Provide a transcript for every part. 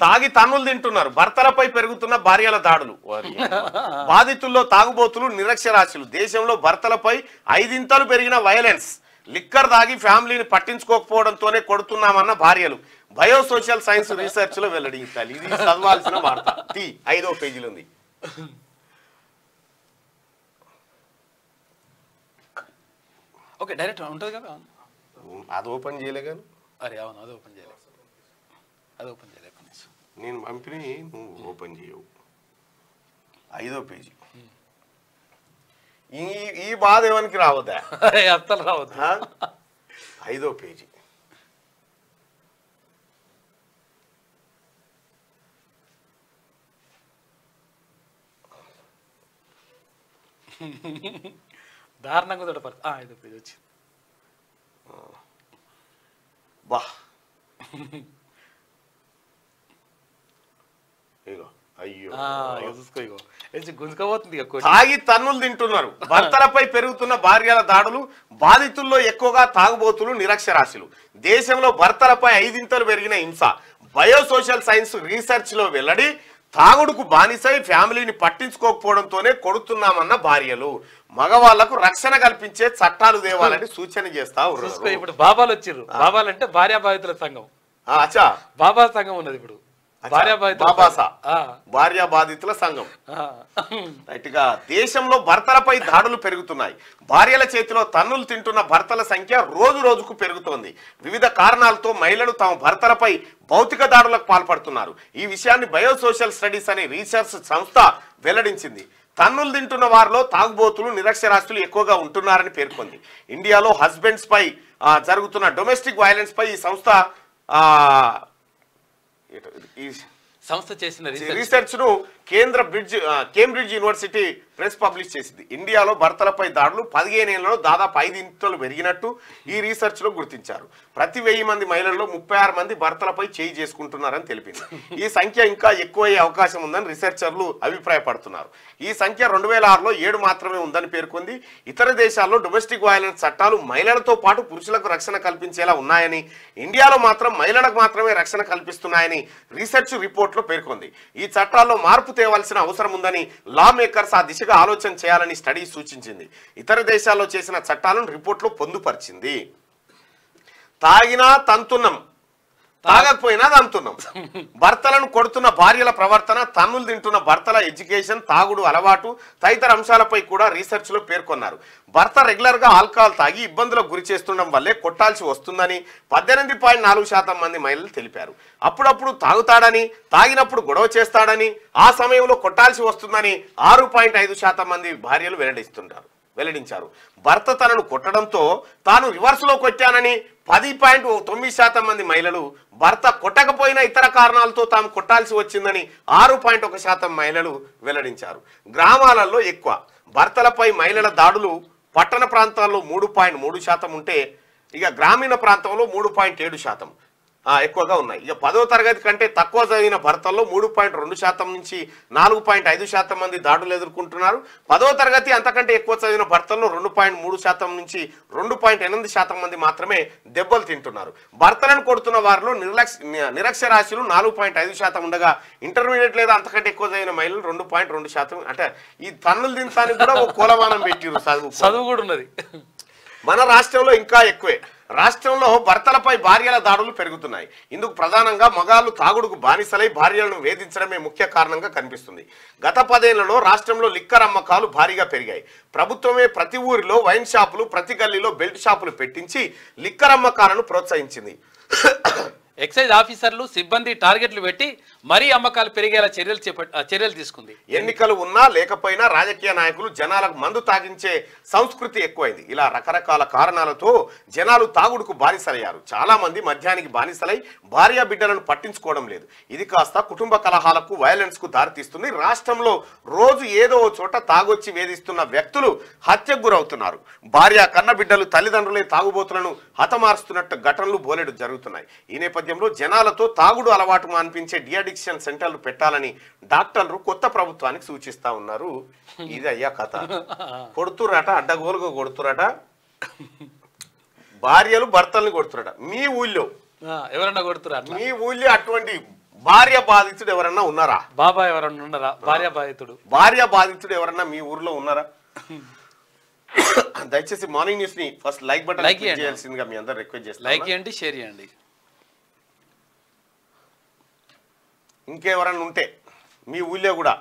తాగి తన్నులు తింటున్నారు భర్తలపై పెరుగుతున్న భార్యల దాడులు వారి బాధితుల్లో తాగుబోతులు నిరక్షరాస్యులు దేశంలో భర్తలపై ఐదింతలు పెరిగిన వైలెన్స్ లిక్కర్ తాగి ఫ్యామిలీని పట్టించుకోకపోవడంతోనే కొడుతున్నామన్న భార్యలు బయోసోషల్ సైన్స్ రీసెర్చ్ లో వెల్లడించాలి ఇది చదవాల్సిన వార్త టీ ఐదో పేజీలో ఉంది ఓకే డైరెక్ట్ ఉంటుంది కదా అది ఓపెన్ చేయలే కానీ అరే అవును అది ఓపెన్ చేయలేదు అది ఓపెన్ చేయలేదు ఒక్క నిమిషం. నేను పంపిణీ నువ్వు ఓపెన్ చేయవు ఐదో పేజీ ఈ ఈ బాధ ఎవరికి రావద్దా అరే అస్సలు రావద్దు ఆ? ఐదో పేజీ దారుణంగా తోట ఐదు పేజ్ వచ్చింది బా ఇగో అయ్యో ఆ, ఇక చూసుకో ఇగో ఏసి గుంజుకోబోతుంది ఇక కొట్టి. తాగి తన్నులు తింటున్నారు భర్తలపై పెరుగుతున్న భార్యల దాడులు బాధితుల్లో ఎక్కువగా తాగుబోతులు నిరక్షరాస్యులు దేశంలో భర్తలపై ఐదింతలు పెరిగిన హింస బయోసోషల్ సైన్స్ రీసెర్చ్ లో వెల్లడి తాగుడుకు బానిసై ఫ్యామిలీని పట్టించుకోకపోవడంతోనే కొడుతున్నామన్న భార్యలు మగవాళ్లకు రక్షణ కల్పించే చట్టాలు తేవాలని సూచన చేస్తా చూసుకో ఉన్నారు ఇప్పుడు బాబాలు వచ్చిర్రు బాబాలు అంటే భార్యా బాధితుల సంఘం ఆ, అచ్చా బాబా సంఘం ఉన్నది ఇప్పుడు అచ్చా, భార్యా బాధితుల బాబాసా ఆ, భార్య బాధితుల సంఘం ఆ. రైట్ గా దేశంలో భర్తలపై దాడులు పెరుగుతున్నాయి భార్యల చేతిలో తన్నులు తింటున్న భర్తల సంఖ్య రోజు రోజుకు పెరుగుతోంది వివిధ కారణాలతో మహిళలు తమ భర్తలపై భౌతిక దాడులకు పాల్పడుతున్నారు ఈ విషయాన్ని బయోసోషల్ స్టడీస్ అనే రీసెర్చ్ సంస్థ వెల్లడించింది తన్నులు తింటున్న వారిలో తాగుబోతులు నిరక్షరాస్యులు ఎక్కువగా ఉంటున్నారని పేర్కొంది ఇండియాలో హస్బెండ్స్ పై ఆ, జరుగుతున్న డొమెస్టిక్ వైలెన్స్ పై ఈ సంస్థ ఆ, ఈ సంస్థ చేసిన రీసెర్చ్ రీసెర్చ్ ను కేంద్ర బ్రిడ్జ్ ఆ, కేంబ్రిడ్జ్ యూనివర్సిటీ ప్రెస్ పబ్లిష్ చేసింది ఇండియాలో భర్తలపై దాడులు పదిహేను ఏళ్లలో దాదాపు ఐదు ఇంతలు పెరిగినట్టు ఈ రీసెర్చ్ లో గుర్తించారు ప్రతి వెయ్యి మంది మహిళల్లో ముప్పై ఆరు మంది భర్తలపై చేయి చేసుకుంటున్నారని తెలిపింది ఈ సంఖ్య ఇంకా ఎక్కువయ్యే అవకాశం ఉందని రీసెర్చర్లు అభిప్రాయపడుతున్నారు ఈ సంఖ్య రెండు వేల ఆరులో ఏడు మాత్రమే ఉందని పేర్కొంది ఇతర దేశాల్లో డొమెస్టిక్ వైలెన్స్ చట్టాలు మహిళలతో పాటు పురుషులకు రక్షణ కల్పించేలా ఉన్నాయని ఇండియాలో మాత్రం మహిళలకు మాత్రమే రక్షణ కల్పిస్తున్నాయని రీసెర్చ్ రిపోర్ట్లో పేర్కొంది ఈ చట్టాల్లో మార్పు తేవాల్సిన అవసరం ఉందని లా మేకర్స్ ఆ దిశగా ఆలోచన చేయాలని స్టడీ సూచించింది ఇతర దేశాల్లో చేసిన చట్టాలను రిపోర్ట్లో పొందుపరిచింది తాగినా తంతున్నం తాగకపోయినా తంతున్నం భర్తలను కొడుతున్న భార్యల ప్రవర్తన తన్నులు తింటున్న భర్తల ఎడ్యుకేషన్ తాగుడు అలవాటు తదితర అంశాలపై కూడా రీసెర్చ్ లో పేర్కొన్నారు భర్త రెగ్యులర్ గా ఆల్కహాల్ తాగి ఇబ్బందులకు గురి చేస్తుండడం వల్లే కొట్టాల్సి వస్తుందని పద్దెనిమిది పాయింట్ నాలుగు శాతం మంది మహిళలు తెలిపారు అప్పుడప్పుడు తాగుతాడని తాగినప్పుడు గొడవ చేస్తాడని ఆ సమయంలో కొట్టాల్సి వస్తుందని ఆరు పాయింట్ ఐదు శాతం మంది భార్యలు వెల్లడిస్తుంటారు వెల్లడించారు భర్త తనను కొట్టడంతో తాను రివర్స్ లో కొట్టానని పది పాయింట్ తొమ్మిది శాతం మంది మహిళలు భర్త కొట్టకపోయిన ఇతర కారణాలతో తాము కొట్టాల్సి వచ్చిందని ఆరు పాయింట్ ఒక శాతం మహిళలు వెల్లడించారు గ్రామాలలో ఎక్కువ భర్తలపై మహిళల దాడులు పట్టణ ప్రాంతాల్లో మూడు పాయింట్ మూడు శాతం ఉంటే ఇక గ్రామీణ ప్రాంతంలో మూడు పాయింట్ ఏడు శాతం ఆ, ఎక్కువగా ఉన్నాయి ఇక పదో తరగతి కంటే తక్కువ చదివిన భర్తల్లో మూడు పాయింట్ రెండు శాతం నుంచి నాలుగు పాయింట్ ఐదు శాతం మంది దాడులు ఎదుర్కొంటున్నారు పదో తరగతి అంతకంటే ఎక్కువ చదివిన భర్తల్లో రెండు పాయింట్ మూడు శాతం నుంచి రెండు పాయింట్ ఎనిమిది శాతం మంది మాత్రమే దెబ్బలు తింటున్నారు భర్తలను కొడుతున్న వారిలో నిర్లక్ష నిరక్షరాస్యులు నాలుగు పాయింట్ ఐదు శాతం ఉండగా ఇంటర్మీడియట్ లేదా అంతకంటే ఎక్కువ చదివిన మహిళలు రెండు పాయింట్ రెండు శాతం అంటే ఈ తన్నులు దించడానికి కూడా ఒక కులమానం పెట్టిరు చదువు చదువు కూడా ఉన్నది మన రాష్ట్రంలో ఇంకా ఎక్కువే రాష్ట్రంలో భర్తలపై భార్యల దాడులు పెరుగుతున్నాయి ఇందుకు ప్రధానంగా మగాళ్ళు తాగుడుకు బానిసలై భార్యలను వేధించడమే ముఖ్య కారణంగా కనిపిస్తుంది గత పదేళ్లలో రాష్ట్రంలో లిక్కర్ అమ్మకాలు భారీగా పెరిగాయి ప్రభుత్వమే ప్రతి ఊరిలో వైన్ షాపులు ప్రతి గల్లీలో బెల్ట్ షాపులు పెట్టించి లిక్కర్ అమ్మకాలను ప్రోత్సహించింది ఎక్సైజ్ ఆఫీసర్లు సిబ్బంది టార్గెట్లు పెట్టి మరీ అమ్మకాలు పెరిగేలా చర్యలు చేపట్ ఆ, చర్యలు తీసుకుంది ఎన్నికలు ఉన్నా లేకపోయినా రాజకీయ నాయకులు జనాలకు మందు తాగించే సంస్కృతి ఎక్కువైంది ఇలా రకరకాల కారణాలతో జనాలు తాగుడుకు బానిసలయ్యారు చాలా మంది మద్యానికి బానిసలై భార్య బిడ్డలను పట్టించుకోవడం లేదు ఇది కాస్త కుటుంబ కలహాలకు వైలెన్స్ కు దారితీస్తుంది రాష్ట్రంలో రోజు ఏదో ఓ చోట తాగొచ్చి వేధిస్తున్న వ్యక్తులు హత్యకు గురవుతున్నారు భార్య కన్న బిడ్డలు తల్లిదండ్రులే తాగుబోతులను హతమారుస్తున్నట్టు ఘటనలు బోలెడు జరుగుతున్నాయి ఈ నేపథ్యంలో జనాలతో తాగుడు అలవాటు మాన్పించే డిఅడిక్షన్ సెంటర్లు పెట్టాలని డాక్టర్లు కొత్త ప్రభుత్వానికి సూచిస్తా ఉన్నారు ఇది అయ్యా కథ కొడుతురట అడ్డగోలుగా కొడుతురట భార్యలు భర్తల్ని కొడుతురట మీ ఊళ్ళో ఆ, ఎవరన్నా కొడుతురా అట్లా మీ ఊళ్ళో అటువంటి భార్య బాధితుడు ఎవరన్నా ఉన్నారా బాబా ఎవరన్నా ఉన్నారా భార్య బాధితుడు భార్య బాధితుడు ఎవరన్నా మీ ఊర్లో ఉన్నారా దయచేసి మార్నింగ్ న్యూస్ ని first like button Like click చేయండి. చేయాల్సిందిగా మీ అందరు రిక్వెస్ట్ లైక్ చేస్తాను చేయండి షేర్ చేయండి ఇంకెవరన్నా ఉంటే మీ ఊళ్ళో కూడా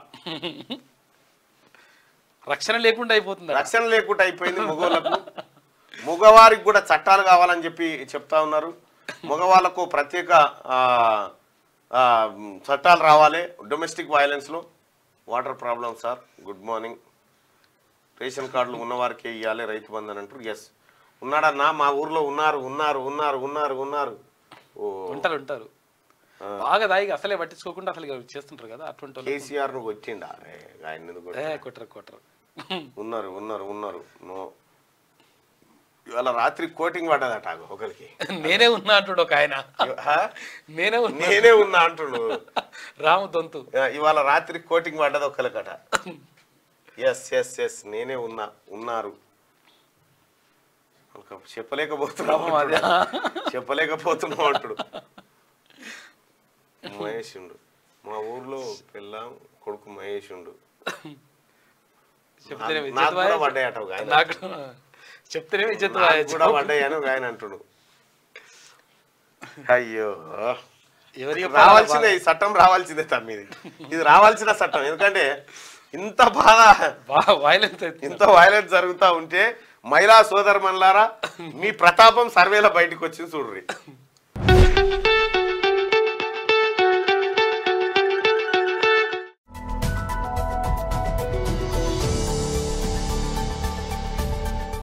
రక్షణ లేకుండా అయిపోతుంది రక్షణ లేకుండా అయిపోయింది మగవాళ్ళకు మగవారికి కూడా చట్టాలు కావాలని చెప్పి చెప్తా ఉన్నారు మగవాళ్ళకు ప్రత్యేక ఆ, ఆ, చట్టాలు రావాలి డొమెస్టిక్ వైలెన్స్లో water problem sir good morning ration కార్డులు ఉన్నవారికే ఇవ్వాలి రైతు బంధు అని అంటారు ఎస్ ఉన్నాడన్నా మా ఊర్లో ఉన్నారు ఉన్నారు ఉన్నారు ఉన్నారు ఉన్నారు ఓ ఉంటారు ఉంటారు బాగా దాయిగా అసలే పట్టించుకోకుండా అసలు ఇక చేస్తుంటారు కదా అటువంటి వాళ్ళు. కేసీఆర్ ను కొట్టిండా ఏ, ఆయన ఎందుకు ఏ కొట్టిండు? కొట్టరు కొట్టరు ఉన్నారు ఉన్నారు ఉన్నారు నో ఇవాళ రాత్రి కోటింగ్ పడ్డదట ఒకరికి నేనే ఉన్నా అంటుడు ఒక ఆయన హా? నేనే ఉన్నా నేనే ఉన్నా అంటుండు రాము దొంతు ఇవాళ రాత్రి కోటింగ్ పడ్డది ఒకరికట ఎస్ ఎస్ ఎస్ నేనే ఉన్నా ఉన్నారు ఒక చెప్పలేకపోతున్నావు పాపం అది. అంటుడు. చెప్పలేకపోతున్నావు అంటుడు మహేష్ ఉండు మా ఊర్లో పిల్లం కొడుకు మహేష్ ఉండు చెప్తేనే నాకు ఇజ్జత్ కూడా వాయచ్చు. పడ్డాయట ఒక ఆయన. నాకు చెప్తేనే ఇజ్జత్ నాకు వాయచ్చు. కూడా పడ్డాయని ఒక ఆయన అంటుడు అయ్యో ఎవరికి రావాల్సిందే ఈ చట్టం రావాల్సిందే తమ్మిది ఇది రావాల్సిన చట్టం ఎందుకంటే ఇంత బాధ వైలెన్స్ ఇంత వైలెన్స్ జరుగుతా ఉంటే మహిళా సోదరుమన్లారా మీ ప్రతాపం సర్వేలో బయటకు వచ్చింది చూడ్రి